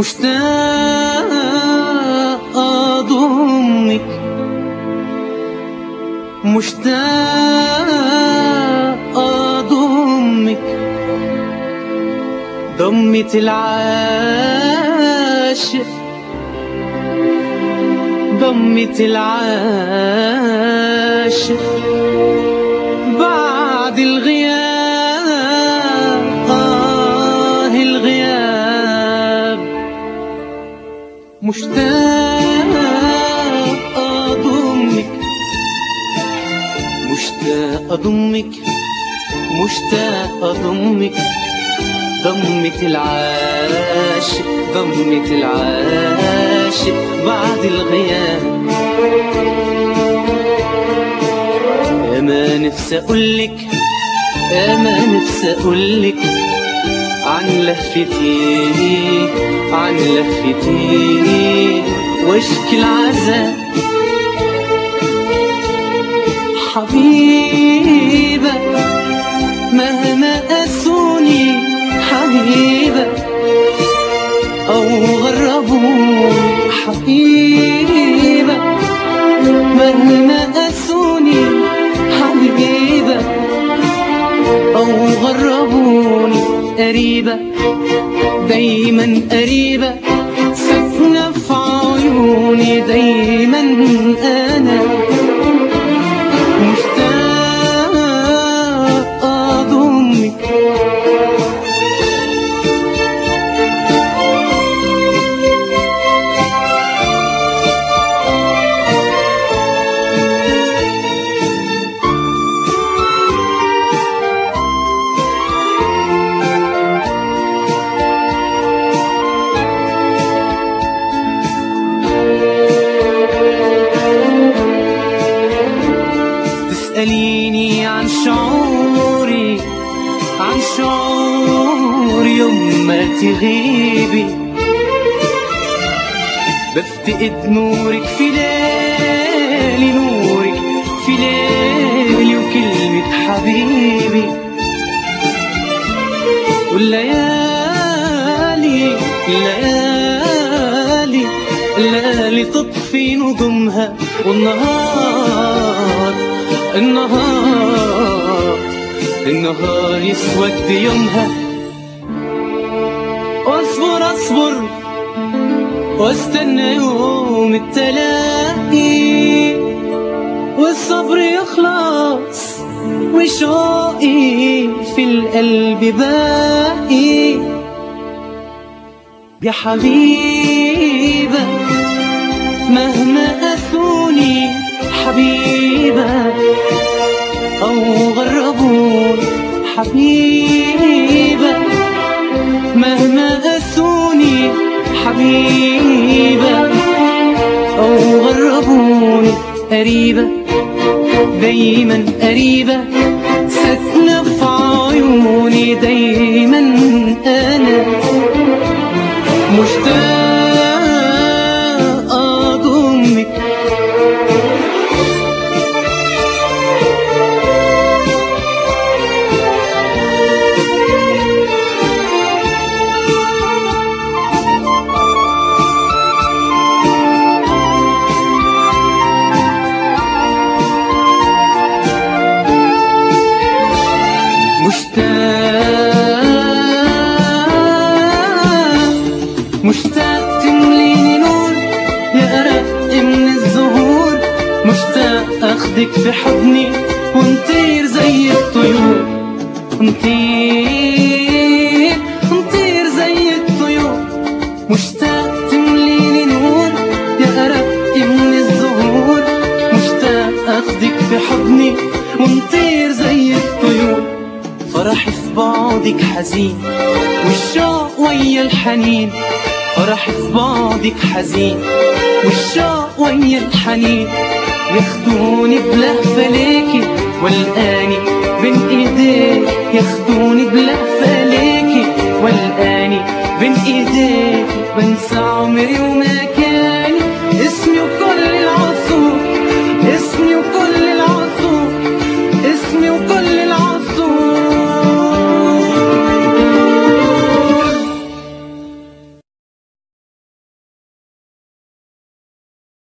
مشتاق أضمك مشتاق أضمك ضمة العاشق ضمة العاشق بعد الغياب آه الغياب مشتاق أضمك مشتاق أضمك مشتاق أضمك ضمة العاشق ضمة العاشق بعد الغياب يا ما نفسي أقولك يا ما نفسي أقولك عن لفتي عن لفتي واشكي العذاب حبيبة مهما قاسوني حبيبة أو غربوني حبيبة مهما قاسوني حبيبة أو غربوني قريبة دايما قريبة ساكنة في عيوني دايما أنا مشتاق أضمك تسأليني عن شعوري عن شعوري يوم ما تغيبي بفتقد نورك في ليلي نورك في ليلي وكلمة حبيبي والليالي الليالي الليالي تطفي نجومها والنهار النهار النهار يسود يومها واصبر اصبر واستنى يوم التلاقي والصبر يخلص وشوقي في القلب باقي يا حبيبة مهما أثوني حبيبة أو غربوني حبيبة مهما أثوني حبيبة أو غربوني قريبة دايما قريبة ساكنة في عيوني دايما أنا مشتاق أضمك مشتاق مشتاق تمليني نور يا أرق من الزهور مشتاق أخدك في حضني ونطير زي الطيور نطير نطير زي الطيور مشتاق تمليني نور يا أرق من الزهور مشتاق أخدك في حضني ونطير زي الطيور فرحي في بعدك حزين والشوق ويا الحنين فرحي في بعدك حزين والشوق ويا الحنين ياخدوني بلهفة ليكي والآني بين ايديك ياخدوني بلهفة ليكي والآني بين ايديك بنسى عمري وما